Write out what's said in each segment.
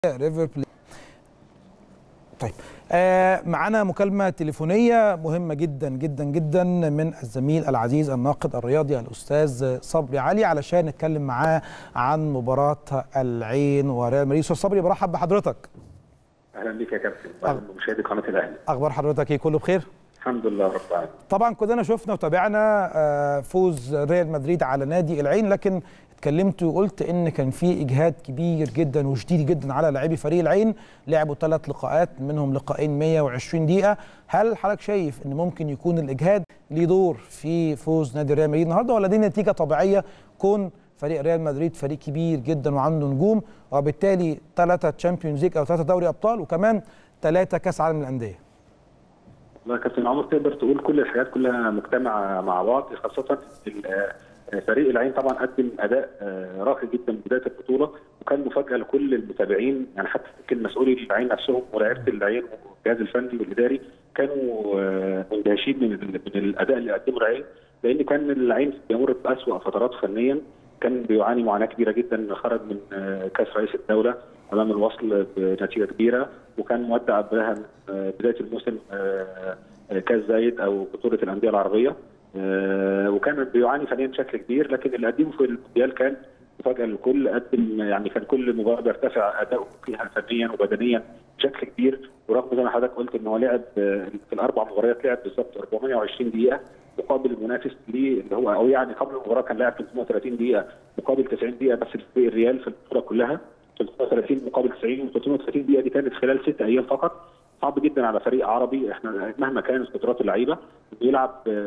ريفر بليت طيب آه معنا مكالمة تليفونية مهمة جدا جدا جدا من الزميل العزيز الناقد الرياضي الأستاذ صبري علي علشان نتكلم معاه عن مباراة العين وريال مدريد أستاذ صبري برحب بحضرتك اهلا بك يا كابتن واهلا بمشاهدي قناه الاهلي أخبار حضرتك إيه كله بخير؟ الحمد لله رب العالمين طبعا كلنا شفنا وتابعنا آه، فوز ريال مدريد على نادي العين لكن اتكلمت وقلت ان كان في اجهاد كبير جدا وشديد جدا على لاعبي فريق العين لعبوا ثلاث لقاءات منهم لقاءين 120 دقيقه هل حضرتك شايف ان ممكن يكون الاجهاد ليه دور في فوز نادي ريال مدريد النهارده ولا دي نتيجه طبيعيه كون فريق ريال مدريد فريق كبير جدا وعنده نجوم وبالتالي ثلاثه تشامبيونز ليج او ثلاثه دوري ابطال وكمان ثلاثه كاس عالم للانديه والله يا كابتن عمر تقدر تقول كل الحاجات كلها مجتمعه مع بعض خاصه ال- آه، فريق العين طبعا قدم اداء آه، راقي جدا من بدايه البطوله وكان مفاجاه لكل المتابعين يعني حتى يمكن مسؤولي العين نفسهم ولاعيبه العين والجهاز الفني والاداري كانوا آه، مندهشين من ال- من الاداء اللي قدمه العين لان كان العين بيمر باسوء فترات فنيا كان بيعاني معاناه كبيره جدا خرج من آه، كاس رئيس الدوله امام الوصل بنتيجه كبيره وكان مودع قبلها من آه، بدايه الموسم آه، آه، كاس زايد او بطوله الانديه العربيه آه، وكان بيعاني فنيا بشكل كبير لكن اللي قدمه في المونديال كان مفاجاه للكل قدم يعني كان كل مباراه بيرتفع اداؤه فيها فنيا وبدنيا بشكل كبير ورغم زي ما حضرتك قلت ان هو لعب آه، في الاربع مباريات لعب بالظبط 420 دقيقه مقابل المنافس ليه اللي هو او يعني قبل المباراه كان لاعب 330 دقيقه مقابل 90 دقيقه بس في الريال في البطوله كلها 330 مقابل 90 و 330 دقيقه دي كانت خلال ست ايام فقط صعب جدا على فريق عربي احنا مهما كانت قدرات اللعيبه بيلعب آه،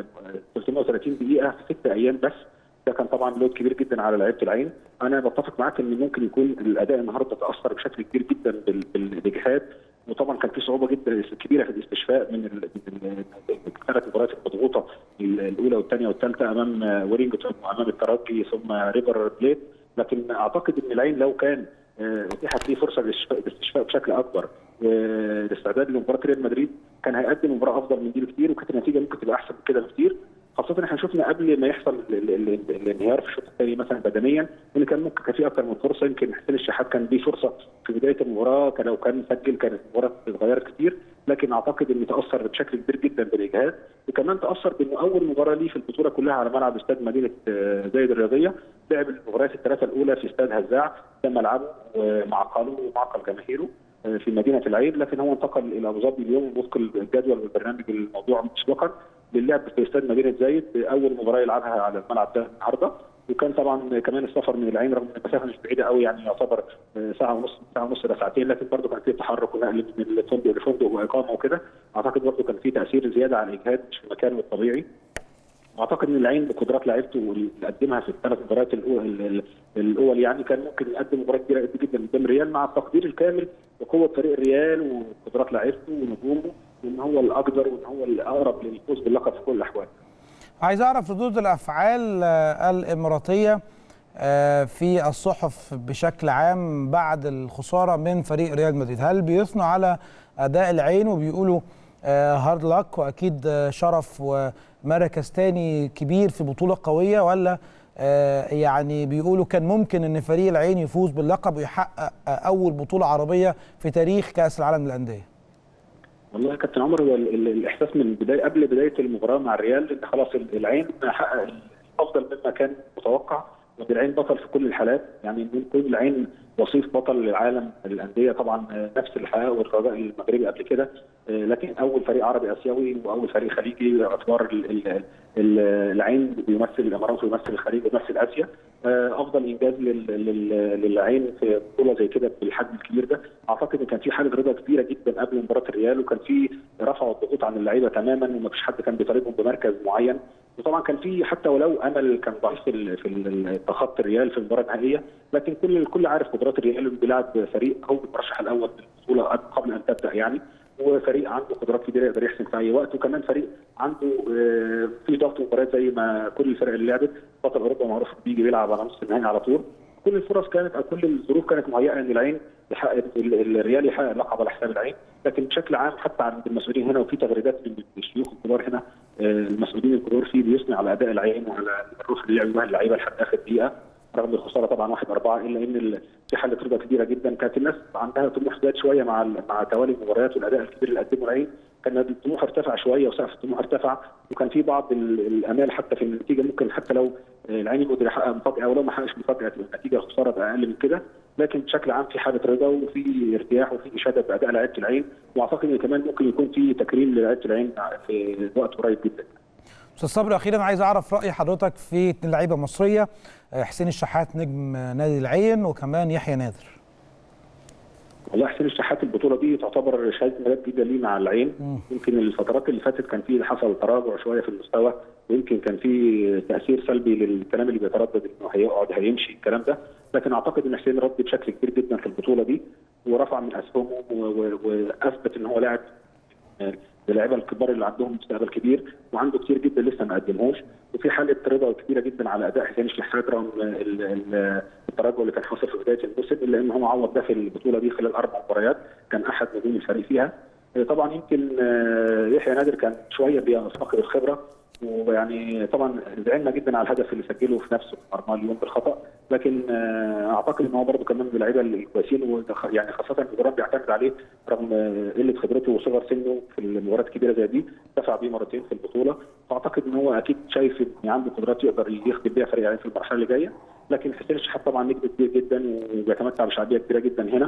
330 دقيقه في ست ايام بس ده كان طبعا لود كبير جدا على لعيبه العين انا بتفق معاك ان ممكن يكون الاداء النهارده تاثر بشكل كبير جدا بال- بالاجهاد وطبعا كان في صعوبه جدا كبيره في الاستشفاء من ال- من ال- الثلاث مباريات المضغوطه الاولى والثانيه والثالثه امام آه، ويلينجتون وامام الترجي ثم ريفر بليت لكن اعتقد ان العين لو كان آه، اتيحت ليه فرصه للاستشفاء للاستشفاء بشكل اكبر والاستعداد لمباراه ريال مدريد كان هيقدم مباراه افضل من دي بكتير وكانت النتيجه ممكن تبقى احسن من كده بكتير خاصة احنا شفنا قبل ما يحصل ال- ال- ال- الانهيار في الشوط الثاني مثلا بدنيا ان كان ممكن كان في اكثر من فرصة يمكن حسين الشحات كان ليه فرصة في بداية المباراة كان لو كان سجل كانت المباراة اتغيرت كتير لكن اعتقد انه تاثر بشكل كبير جدا بالاجهاد وكمان تاثر بانه اول مباراة ليه في البطولة كلها على ملعب استاد مدينة آه، زايد الرياضية لعب المباريات الثلاثة الاولى في استاد هزاع ده ملعبه ومعقله ومعقل جماهيره آه، في مدينه العين لكن هو انتقل الى ابو ظبي اليوم وفق الجدول والبرنامج الموضوع مسبقا للعب في استاد مدينه زايد اول مباراه يلعبها على الملعب ده النهارده وكان طبعا كمان السفر من العين رغم ان المسافه مش بعيده قوي يعني يعتبر آه، ساعه ونص ساعه ونص الى ساعتين لكن برضه كان في تحرك ونقل من الفندق لفندق واقامه وكده اعتقد برضه كان في تاثير زياده على الاجهاد مش في مكانه الطبيعي واعتقد ان العين بقدرات لعيبته اللي قدمها في الثلاث مباريات الأول, ال- الاول يعني كان ممكن يقدم مباراه كبيره جدا قدام ريال مع التقدير الكامل لقوه فريق الريال وقدرات لعيبته ونجومه وان هو الاقدر وان هو الاقرب للفوز باللقب في كل الاحوال. عايز اعرف ردود الافعال آه، الاماراتيه آه، في الصحف بشكل عام بعد الخساره من فريق ريال مدريد هل بيثنوا على اداء العين وبيقولوا هارد لاك واكيد آه، شرف ومركز تاني كبير في بطوله قويه ولا آه، يعني بيقولوا كان ممكن ان فريق العين يفوز باللقب ويحقق آه، اول بطوله عربيه في تاريخ كاس العالم للانديه والله يا كابتن عمر هو ال- ال- الاحساس من بدايه قبل بدايه المباراه مع الريال ان خلاص ال- العين حقق افضل مما كان متوقع وان العين بطل في كل الحالات يعني ان يكون العين وصيف بطل للعالم الانديه طبعا آه، نفس اللي حققه الرجاء المغربي قبل كده آه، لكن اول فريق عربي اسيوي واول فريق خليجي باعتبار ال- ال- ال- العين بيمثل الامارات ويمثل الخليج ويمثل اسيا آه، افضل انجاز لل- لل- للعين في بطوله زي كده بالحجم الكبير ده اعتقد ان كان في حاله رضا كبيره جدا قبل مباراه الريال وكان في رفع الضغوط عن اللعيبه تماما ومفيش حد كان بيطالبهم بمركز معين وطبعا كان في حتى ولو امل كان ضعيف في ال- في ال- تخطي الريال في المباراه النهائيه لكن كل الكل عارف قدرات الريال بيلعب فريق هو المرشح الاول للبطوله قبل ان تبدا يعني وفريق عنده قدرات كبيره يقدر يحسم في اي وقت وكمان فريق عنده آه، في ضغط مباريات زي ما كل الفرق اللي لعبت بطل اوروبا معروف بيجي بيلعب على نص النهائي على طول كل الفرص كانت او كل الظروف كانت مهيئه ان العين يحقق ال- الريال يحقق اللقب على حساب العين لكن بشكل عام حتى عند المسؤولين هنا وفي تغريدات من الشيوخ الكبار هنا آه، المسؤولين الكبار فيه بيثني على اداء العين وعلى الروح اللي لعبوا بها اللعيبه لحد اخر دقيقه رغم الخساره طبعا 1 4 الا ان ال- في حاله رضا كبيره جدا كانت الناس عندها طموح زاد شويه مع مع توالي المباريات والاداء الكبير اللي قدمه العين كان الطموح ارتفع شويه وسقف الطموح ارتفع وكان في بعض الامال حتى في النتيجه ممكن حتى لو العين يقدر يحقق مفاجاه ولو ما حققش مفاجاه النتيجه الخساره اقل من كده لكن بشكل عام في حاله رضا وفي ارتياح وفي اشاده باداء لعيبه العين واعتقد ان كمان ممكن يكون في تكريم للعيبه العين في وقت قريب جدا. استاذ صبري اخيرا عايز اعرف راي حضرتك في اثنين لعيبه مصريه حسين الشحات نجم نادي العين وكمان يحيى نادر. والله حسين الشحات البطوله دي تعتبر شهاده ميلاد جديده ليه مع العين يمكن الفترات اللي فاتت كان في حصل تراجع شويه في المستوى ويمكن كان في تاثير سلبي للكلام اللي بيتردد انه هيقعد هيمشي الكلام ده لكن اعتقد ان حسين رد بشكل كبير جدا في البطوله دي ورفع من اسهمه واثبت ان هو لاعب اللعيبه الكبار اللي عندهم مستقبل كبير وعنده كتير جدا لسه ما قدموش وفي حاله رضا كبيره جدا على اداء حسين الشحات رغم التراجع اللي كان حاصل في بدايه الموسم الا ان هو عوض ده في البطوله دي خلال اربع مباريات كان احد نجوم الفريق فيها طبعا يمكن يحيى نادر كان شويه بيفتقد الخبره ويعني طبعا زعلنا جدا على الهدف اللي سجله في نفسه في مرمى اليوم بالخطا لكن اعتقد ان هو برده كمان من اللعيبه الكويسين يعني خاصه المدرب بيعتمد عليه رغم قله خبرته وصغر سنه في المباريات الكبيره زي دي دفع بيه مرتين في البطوله فاعتقد ان هو اكيد شايف ان عنده قدرات يقدر يخدم بيها فريق العين في المرحله اللي جايه لكن حسين الشحات طبعا نجم كبير جدا وبيتمتع بشعبيه كبيره جدا هنا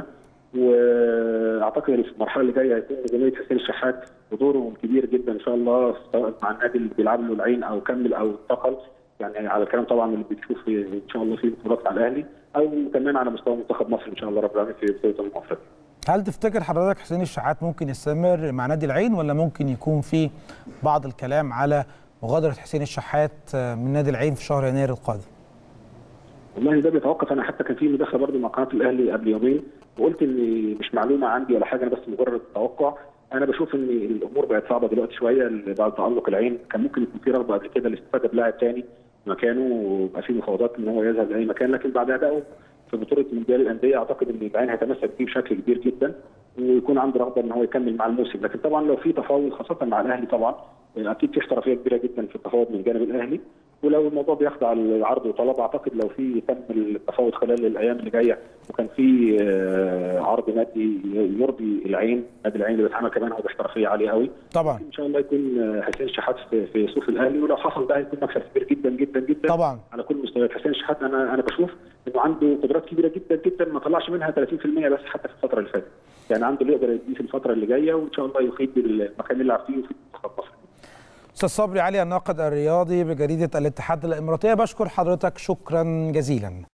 واعتقد ان في المرحله اللي جايه هيكون نجوميه حسين الشحات ودوره كبير جدا ان شاء الله سواء مع النادي اللي بيلعب له العين او كمل او انتقل يعني على الكلام طبعا اللي بتشوف ان شاء الله في بطولات مع الاهلي او كمان على مستوى منتخب مصر ان شاء الله رب العالمين في بطوله افريقيا. هل تفتكر حضرتك حسين الشحات ممكن يستمر مع نادي العين ولا ممكن يكون في بعض الكلام على مغادره حسين الشحات من نادي العين في شهر يناير القادم؟ والله ده بيتوقف انا حتى كان في مداخله برضه مع قناه الاهلي قبل يومين وقلت ان مش معلومه عندي ولا حاجه انا بس مجرد توقع انا بشوف ان الامور بقت صعبه دلوقتي شويه بعد تالق العين كان ممكن يكون في رغبه قبل كده الاستفاده بلاعب ثاني مكانه ويبقى في مفاوضات ان هو يذهب لاي مكان لكن بعد ادائه في بطوله مونديال الانديه اعتقد ان العين هيتمسك بيه بشكل كبير جدا ويكون عنده رغبه ان هو يكمل مع الموسم لكن طبعا لو في تفاوض خاصه مع الاهلي طبعا اكيد في احترافيه كبيره جدا في التفاوض من جانب الاهلي ولو الموضوع بيخضع للعرض وطلب اعتقد لو في تم التفاوض خلال الايام اللي جايه وكان في عرض مادي يرضي العين نادي العين اللي بيتعامل كمان هو باحترافيه عاليه قوي طبعا ان شاء الله يكون حسين شحات في صوف الاهلي ولو حصل ده هيكون مكسب كبير جدا جدا جدا طبعا على كل المستويات حسين شحات انا انا بشوف انه عنده قدرات كبيره جدا جدا ما طلعش منها 30% بس حتى في الفتره اللي فاتت يعني عنده اللي يقدر يديه في الفتره اللي جايه وان شاء الله يفيد المكان اللي يلعب فيه ويفيد منتخب مصر استاذ صبري علي الناقد الرياضي بجريده الاتحاد الاماراتيه بشكر حضرتك شكرا جزيلا